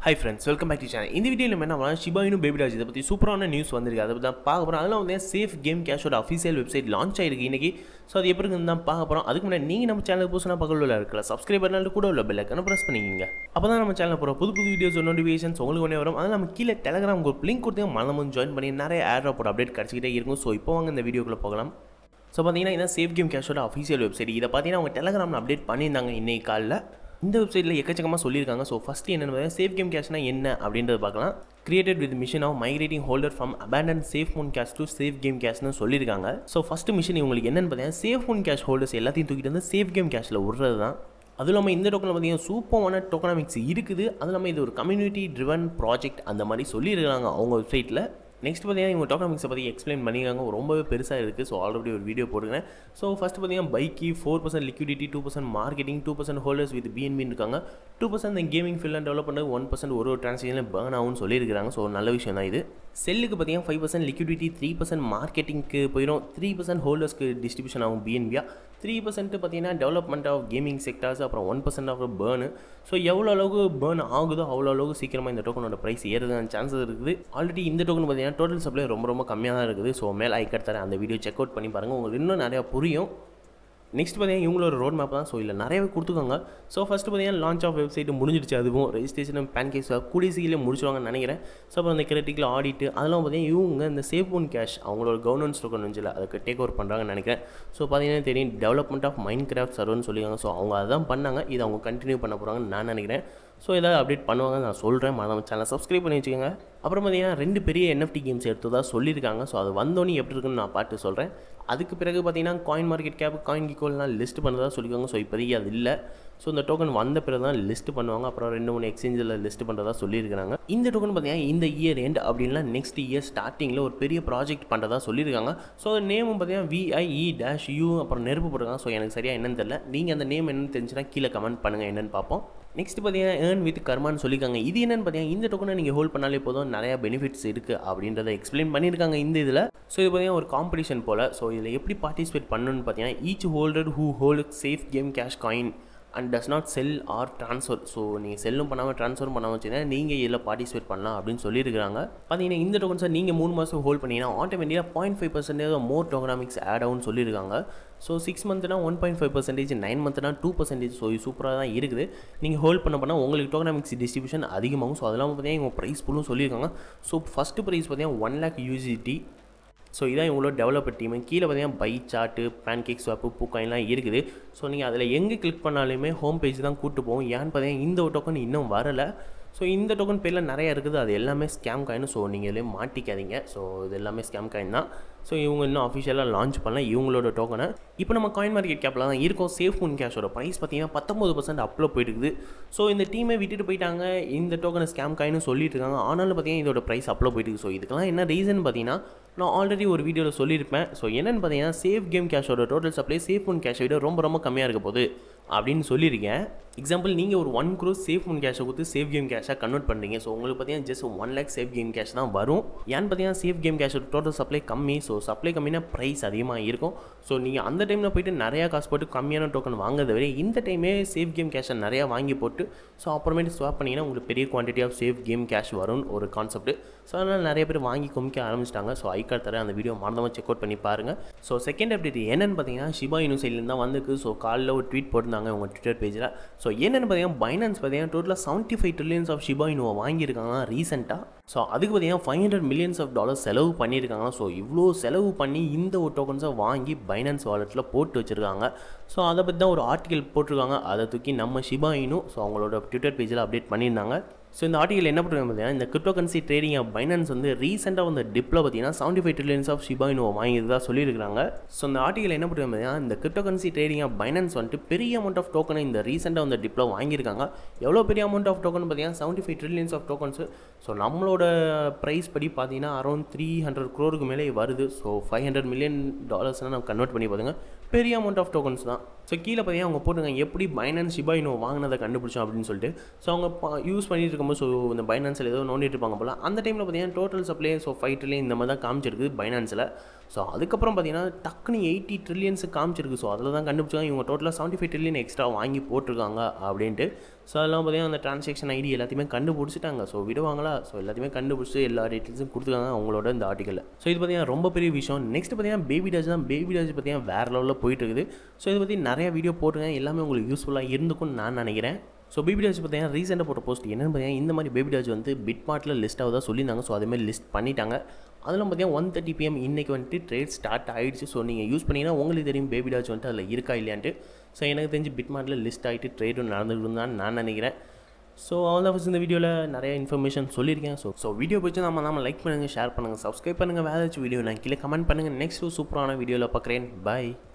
high friends welcome back to channel இந்த வீடியோவில் என்ன பண்ணலாம் ஷிபா இன்னும் பேபி ராஜ் இதை பற்றி சூப்பரான நியூஸ் வந்திருக்கு அதை பற்றி தான் பார்க்க போகிறோம் அதெல்லாம் வந்து சேஃப் கேம் கேஷோட அஃபீஷியல் வெப்சைட் லான்ச் ஆயிருக்கு இன்னைக்கு ஸோ அது எப்படி இருக்குன்னு தான் பார்க்க போகிறோம் அதுக்கு முன்னாடி நீங்கள் நம்ம சேனலுக்கு புதுசாக பக்கத்தில் இருக்கல சப்ஸ்கிரைப் பண்ணாலும் கூட உள்ள பெல்லைக்கான ப்ரெஸ் பண்ணிக்கிங்க அப்போ தான் நம்ம சேனல் போகிற புது புது வீடியோஸ் நோட்டிஃபிகேஷன்ஸ் உங்களுக்கு ஒன்றே வரும் அதில் நம்ம கீழே டெலகிராம் குரூப் லிங்க் கொடுத்து மனமும் ஜாயின் பண்ணி நிறைய ஏர் ட்ராப்போட அப்டேட் கிடச்சிக்கிட்டே இருக்கும் ஸோ இப்போ வாங்க இந்த வீடியோக்குள்ளே போகலாம் ஸோ பார்த்தீங்கன்னா இதான் சேஃப் கேம் கேஷோட அஃபீஷியல் வெப்சைட் இதை பார்த்தீங்கன்னா அவங்க டெலகிராமில் அப்டேட் பண்ணியிருந்தாங்க இன்னைக்கு காலைல இந்த வெப்சைட்டில் எக்கச்சக்கமாக சொல்லியிருக்காங்க ஸோ ஃபஸ்ட்டு என்னென்னு சேஃப் கேம் கேஷ்னா என்ன அப்படின்றத பார்க்கலாம் created with mission of migrating holder from abandon safe moon cash to safe game கேஷ்னு சொல்லியிருக்காங்க ஸோ ஃபஸ்ட்டு மிஷன் இவங்களுக்கு என்னென்னு பார்த்தீங்கன்னா சேஃப் மூன் கேஷ் ஹோல்டர்ஸ் எல்லாத்தையும் தூக்கிட்டு வந்து சேஃப் கேம் கேஷில் விடுறது தான் அதுவும் இல்லாமல் இந்த டோக்கனில் பார்த்தீங்கன்னா சூப்பரான டோக்கனாமிக்ஸ் இருக்குது அதுவும் இல்லாமல் இது ஒரு கம்யூனிட்டி ட்ரிவன் ப்ராஜெக்ட் அந்த மாதிரி சொல்லியிருக்காங்க அவங்க வெப்சைட்டில் நெக்ஸ்ட் பார்த்தீங்கன்னா இவங்க டோக்கனாமிக்ஸை பற்றி எக்ஸ்பிளைன் பண்ணியிருக்காங்க ரொம்பவே பெருசாக இருக்குது ஸோ ஆல்ரெடி ஒரு வீடியோ போட்டுக்கிறேன் ஸோ ஃபஸ்ட் பார்த்தீங்கன்னா பைக்கி four percent liquidity two percent marketing two percent holders with பிஎன்பின்னு இருக்காங்க டூ பர்சன்ட் இந்த கேமிங் ஃபீல்ட் டெவலப் பண்ண ஒன் பர்சன்ட் ஒரு ஒரு டிரான்சாக்ஷனில் பேர்ன் ஆகும்னு சொல்லியிருக்காங்க ஸோ நல்ல விஷயம் தான் இது செல்லுக்கு பார்த்தீங்கன்னா five percent liquidity three percent மார்க்கெட்டிங்க்கு போயிடும் த்ரீ பர்சன்ட் ஹோல்டர்ஸ்க்கு டிஸ்ட்ரிபியூஷன் ஆகும் பிஎன்பியா த்ரீ பர்சன்ட் பார்த்தீங்கன்னா டெவலப்மெண்ட் ஆஃப் கேமிங் செக்டர்ஸ் அப்புறம் ஒன் பர்சன்ட் ஆஃப் பேர்னு ஸோ எவ்வளோ அளவுக்கு பேர்ன் ஆகுதோ அவ்வளோ அளவுக்கு சீக்கிரமாக இந்த டோக்கனோட ப்ரைஸ் ஏறுதான சான்சஸ் இருக்குது ஆல்ரெடி இந்த டோக்கன் பார்த்தீங்கன்னா டோட்டல் சப்ளை ரொம்ப ரொம்ப கம்மியாக தான் இருக்குது ஸோ மேலே ஐக்கட் தரேன் அந்த வீடியோ செக் அவுட் பண்ணி பாருங்கள் உங்களுக்கு இன்னும் நிறையா புரியும் நெக்ஸ்ட் பார்த்தீங்கன்னா இவங்களோட ரோட் மேப் தான் ஸோ இல்லை நிறையவே கொடுத்துருக்காங்க ஸோ ஃபஸ்ட்டு பார்த்தீங்கன்னா லான்ச் ஆஃப் வெப்சைட் முடிஞ்சிடுச்சு அதுவும் ரெஜிஸ்ட்ரேஷன் பேன் கேஸ் கூடிய சீக்கிரம் முடிச்சுவாங்கன்னு நினைக்கிறேன் ஸோ அப்புறம் அந்த கிரிட்டிக்கல் ஆடிட்டு அதெல்லாம் பார்த்தீங்கன்னா இவங்க இந்த சேஃப் ஒன் கேஷ் அவங்களோட கவர்னன்ஸ் டோக்கன் வந்துச்சுல அதுக்கு டேக் ஓவர் பண்ணுறாங்கன்னு நினைக்கிறேன் ஸோ பார்த்தீங்கன்னா தெரியும் டெவலப்மெண்ட் ஆஃப் மைண்ட் கிராஃப்ட் சர்வர்னு சொல்லியிருக்காங்க ஸோ அவங்க அதான் பண்ணாங்க இதை அவங்க கண்டினியூ பண்ண போகிறாங்கன்னு நான் நினைக்கிறேன் ஸோ ஏதாவது அப்டேட் பண்ணுவாங்க நான் சொல்கிறேன் மறக்காம சேனல் சப்ஸ்கிரைப் பண்ணி வச்சுக்கோங்க அப்புறம் பார்த்தீங்கன்னா ரெண்டு பெரிய என்எஃப்டி கேம்ஸ் எடுத்ததாக சொல்லியிருக்காங்க ஸோ அது வந்தோன்னே எப்படி இருக்குன்னு நான் பாட்டு சொல்கிறேன் அதுக்கு பிறகு பார்த்தீங்கன்னா காயின் மார்க்கெட் கேப் காயின் கிக்கோல்லாம் லிஸ்ட் பண்ணதாக சொல்லியிருக்காங்க ஸோ இப்போதைக்கு அது இல்லை ஸோ இந்த டோக்கன் வந்த பிறகு தான் லிஸ்ட் பண்ணுவாங்க அப்புறம் ரெண்டு மூணு எக்ஸ்சேஞ்சில் லிஸ்ட் பண்ணுறதா சொல்லியிருக்காங்க இந்த டோக்கன் பார்த்தீங்கன்னா இந்த இயர் எண்ட் அப்படின்னா நெக்ஸ்ட் இயர் ஸ்டார்டிங்கில் ஒரு பெரிய ப்ராஜெக்ட் பண்ணுறதா சொல்லியிருக்காங்க ஸோ நேமும் பார்த்தீங்கன்னா விஐஇ டேஷ் யூ அப்புறம் நெருப்பு போட்டிருக்காங்க ஸோ எனக்கு சரியாக என்னன்னு தெரியல நீங்கள் அந்த நேம் என்னன்னு தெரிஞ்சுன்னா கீழே கமெண்ட் பண்ணுங்கள் என்னென்னு பார்ப்போம் நெக்ஸ்ட் பார்த்தீங்கன்னா ஏர்ன் வித் கர்மான்னு சொல்லியிருக்காங்க இது என்னென்னு பார்த்தீங்கன்னா இந்த டோக்கனை நீங்கள் ஹோல்ட் பண்ணாலே போதும் நிறையா பெனிஃபிட்ஸ் இருக்குது அப்படின்றத எக்ஸ்பிளைன் பண்ணியிருக்காங்க இந்த இதில் ஸோ இது பார்த்தீங்கன்னா ஒரு காம்படிஷன் போல் ஸோ இதில் எப்படி பார்ட்டிசிபேட் பண்ணணும்னு பார்த்தீங்கன்னா each holder who hold safe game cash coin and does not sell or transfer so நீங்கள் செல்லும் பண்ணாமல் ட்ரான்ஸ்ஃபரும் பண்ணாமல் வச்சுன்னா நீங்கள் இதில் பார்ட்டிசிபேட் பண்ணலாம் அப்படின்னு சொல்லியிருக்காங்க பார்த்தீங்கன்னா இந்த டோக்கன்ஸை நீங்கள் மூணு மாதம் ஹோல்ட் பண்ணிங்கன்னா ஆட்டோமேட்டிக்காக point five percentage more tokenomics add ஆகும்னு சொல்லியிருக்காங்க ஸோ சிக்ஸ் மந்த்னா one point five percentage nine மந்த்னா டூ பர்சன்டேஜ் ஸோ இது சூப்பராக தான் இருக்குது நீங்கள் ஹோல்ட் பண்ண பண்ணால் உங்களுக்கு டோகனாமிக்ஸ் டிஸ்ட்ரிபியூஷன் அதிகமாகும் ஸோ அதெல்லாம் பார்த்தீங்கன்னா இவங்க ப்ரைஸ் ஃபுல்லும் சொல்லியிருக்காங்க ஸோ ஃபஸ்ட்டு ப்ரைஸ் பார்த்தீங்கன்னா ஒன் லேக் யூசிடி ஸோ இதான் இவங்களோட டெவலப்பர் டீமு கீழே பார்த்தீங்கன்னா pie chart PancakeSwap பூக்காயின்லாம் இருக்குது ஸோ நீங்கள் அதில் எங்கே கிளிக் பண்ணாலுமே ஹோம் பேஜ் தான் கூட்டு போகும் ஏன்னு பார்த்தீங்கன்னா இந்த ஒரு டோக்கன் இன்னும் வரலை ஸோ இந்த டோக்கன் பேரில் நிறைய இருக்குது அது எல்லாமே ஸ்கேம் காயின் ஸோ நீங்கள் இதில் மாட்டிக்காதீங்க ஸோ இது எல்லாமே ஸ்கேம் காயின் தான் ஸோ இவங்க இன்னும் அஃபிஷியலாக லான்ச் பண்ணலாம் இவங்களோட டோக்கனை இப்போ நம்ம காயின் மார்க்கெட் கேப்பில் தான் இருக்கோம் சேஃப் ஒன் கேஷோட ப்ரைஸ் பார்த்தீங்கன்னா பத்தொம்பது பர்சன்ட் அப்பில் போயிட்டுருக்குது ஸோ இந்த டீமை விட்டுட்டு போயிட்டாங்க இந்த டோக்கனை ஸ்கேம் காயின்னு சொல்லிட்டு இருக்காங்க ஆனாலும் பார்த்தீங்கன்னா இதோட ப்ரைஸ் அப்பில் போயிட்டு ஸோ இதுக்கெல்லாம் என்ன ரீசன் பார்த்தீங்கன்னா நான் ஆல்ரெடி ஒரு வீடியோவில் சொல்லியிருப்பேன் ஸோ என்னென்னு பார்த்தீங்கன்னா சேஃப் கேம் கேஷோட டோட்டல் சப்ளை சேஃப் ஒன் கேஷை விட ரொம்ப ரொம்ப கம்மியாக இருக்க போகுது அப்படின்னு சொல்லியிருக்கேன் எக்ஸாம்பிள் நீங்கள் ஒரு ஒன் க்ரோ சேஃப் ஒன் கேஷை கொடுத்து சேஃப் கேம் கேஷாக கன்வெர்ட் பண்ணுறீங்க ஸோ உங்களுக்கு பார்த்தீங்கன்னா just one lakh safe game cash தான் வரும் ஏன்னு பார்த்தீங்கன்னா சேஃப் கேம் கேஷோட டோட்டல் சப்ளை கம்மி ஸோ சப்ளை கம்மினா ப்ரைஸ் அதிகமாக இருக்கும் ஸோ நீங்கள் அந்த டைமில் போயிட்டு நிறையா காசு போட்டு கம்மியான டோக்கன் வாங்குறத விட இந்த டைமே சேஃப் கேம் கேஷை நிறையா வாங்கி போட்டு ஸோ அப்புறமேட்டு ஸ்வாப் பண்ணிங்கன்னா உங்களுக்கு பெரிய quantity of safe game cash வரும் ஒரு கான்செப்ட் ஸோ அதனால் நிறைய பேர் வாங்கி குமிக்க ஆரம்பிச்சிட்டாங்க ஸோ ஐ கார்டு தர அந்த வீடியோ மறந்தவங்க செக் அவுட் பண்ணி பாருங்கள் ஸோ செகண்ட் அப்டேட் என்னென்னு பார்த்தீங்கன்னா ஷிபா யூனிவர்சிட்டியில் தான் வந்துருக்கு ஸோ காலைல ஒரு ட்வீட் போட்டிருந்தாங்க உங்கள் ட்விட்டர் பேஜில் ஸோ என்னென்னு பார்த்தீங்கன்னா பைனான்ஸ் பார்த்தீங்கன்னா டோட்டலாக seventy five trillions of Shiba இனுவை வாங்கியிருக்காங்க ரீசெண்டாக ஸோ அதுக்கு பார்த்தீங்கன்னா five hundred millions of dollar செலவு பண்ணியிருக்காங்க ஸோ இவ்வளோ செலவு பண்ணி இந்த ஒரு டோக்கன்ஸை வாங்கி பைனான்ஸ் வாலெட்டில் போட்டு வச்சுருக்காங்க ஸோ அதை பற்றி தான் ஒரு ஆர்டிகல் போட்டிருக்காங்க அதை தூக்கி நம்ம ஷிபா இனு ஸோ அவங்களோட ட்விட்டர் பேஜில் அப்டேட் பண்ணியிருந்தாங்க ஸோ இந்த ஆர்டிகல் என்ன பண்ணுறாங்க பார்த்தீங்கன்னா இந்த crypto currency trading of Binance வந்து ரீசெண்டாக வந்த டிப்பில் பார்த்தீங்கன்னா செவன்ட்டி ஃபைவ் ட்ரில்லியன்ஸ் ஆஃப் ஷிபாயினோ வாங்கியதாக சொல்லியிருக்காங்க ஸோ இந்த ஆர்டிகல் என்ன பண்ணுறாங்க பார்த்தீங்கன்னா இந்த crypto currency trading of Binance வந்துட்டு பெரிய அமௌண்ட் ஆஃப் டோக்கனை இந்த ரீசெண்டாக வந்த டிப்பில் வாங்கியிருக்காங்க எவ்வளோ பெரிய அமௌண்ட் ஆஃப் டோக்கன் பார்த்தீங்கன்னா seventy five trillions of tokens so நம்மளோட ப்ரைஸ் படி பார்த்தீங்கன்னா அரௌண்ட் த்ரீ ஹண்ட்ரட் க்ரோருக்கு மேலே வருது ஸோ ஃபைவ் ஹண்ட்ரட் மில்லியன் டாலர்ஸ்னால் நம்ம கன்வெர்ட் பண்ணி பார்த்துங்க பெரிய அமௌண்ட் ஆஃப் டோக்கன்ஸ் தான் ஸோ கீழே பார்த்தீங்கன்னா அவங்க போட்டுங்க எப்படி பைனான்ஸ் ஷிபாயினோ வாங்கினதை கண்டுபிடிச்சோம் அப்படின்னு சொல்லிட்டு ஸோ அவங்க யூஸ் பண்ணிட்டு இருக்கும்போது ஸோ இந்த பைனான்ஸில் ஏதோ நோண்டிட்டு இருப்பாங்க போல் அந்த டைமில் பார்த்தீங்கன்னா total supply so five trillion இந்த மாதிரி தான் காமிச்சிருக்கு பைனான்ஸில் ஸோ அதுக்கப்புறம் பார்த்தீங்கன்னா டக்குனு எயிட்டி ட்ரில்லியன்ஸு காமிச்சிருக்கு ஸோ அதில் தான் கண்டுபிடிச்சாங்க இவங்க டோட்டலாக செவன்ட்டி ஃபைவ் ட்ரில்லியன் எக்ஸ்ட்ரா வாங்கி போட்டிருக்காங்க அப்படின்ட்டு ஸோ அதெல்லாம் பார்த்தீங்கன்னா அந்த ட்ரான்சாக்ஷன் ஐடி எல்லாத்தையுமே கண்டுபிடிச்சிட்டாங்க ஸோ விடுவாங்களா ஸோ எல்லாத்தையுமே கண்டுபிடிச்சி எல்லா டீட்டெயில்ஸும் கொடுத்துருக்காங்க அவங்களோட இந்த ஆர்டிக்கலில் ஸோ இது பார்த்தீங்கன்னா ரொம்ப பெரிய விஷயம் நெக்ஸ்ட் பார்த்தீங்கன்னா பேபி டாஜ் தான் பேபி டாஜ் பார்த்தீங்கன்னா வேறு லெவலில் போயிட்டு இருக்குது ஸோ இதை பற்றி நிறைய வீடியோ போட்டிருக்கேன் எல்லாமே உங்களுக்கு யூஸ்ஃபுல்லாக இருந்துக்கும்னு நான் நினைக்கிறேன் ஸோ பேபி டாஜ் பார்த்தீங்கன்னா ரீசெண்டாக போட்ட போஸ்ட் என்னென்னு பார்த்தீங்கன்னா இந்த மாதிரி பேபி டாஜ் வந்து பிட்மார்ட்டில் லிஸ்ட் ஆகுதா சொல்லியிருந்தாங்க ஸோ அதேமாதிரி லிஸ்ட் பண்ணிட்டாங்க அதெல்லாம் பார்த்தீங்கன்னா ஒன் தேர்ட்டி பிஎம் இன்றைக்கி வந்துட்டு ட்ரேட் ஸ்டார்ட் ஆகிடுச்சு ஸோ நீங்கள் யூஸ் பண்ணிங்கன்னா உங்களுக்கு தெரியும் பேபி டாஜ் வந்துட்டு அதில் இருக்கா இல்லையான்ட்டு ஸோ எனக்கு தெரிஞ்சு பிட்மார்ட்டில் லிஸ்ட் ஆகிட்டு ட்ரேடும் நடந்துகிட்டு தான் நான் நினைக்கிறேன் ஸோ அவ்வளோ ஃபஸ்ட் இந்த வீடியோவில் நிறைய இன்ஃபர்மேஷன் சொல்லியிருக்கேன் ஸோ ஸோ வீடியோ பிடிச்சி நம்ம நம்ம லைக் பண்ணுங்கள் ஷேர் பண்ணுங்கள் சப்ஸ்கிரைப் பண்ணுங்கள் வேறு ஏதாச்சும் வீடியோ நான் கீழே கமெண்ட் பண்ணுங்கள் நெக்ஸ்ட் சூப்பரான வீடியோவில் பார்க்குறேன் பாய்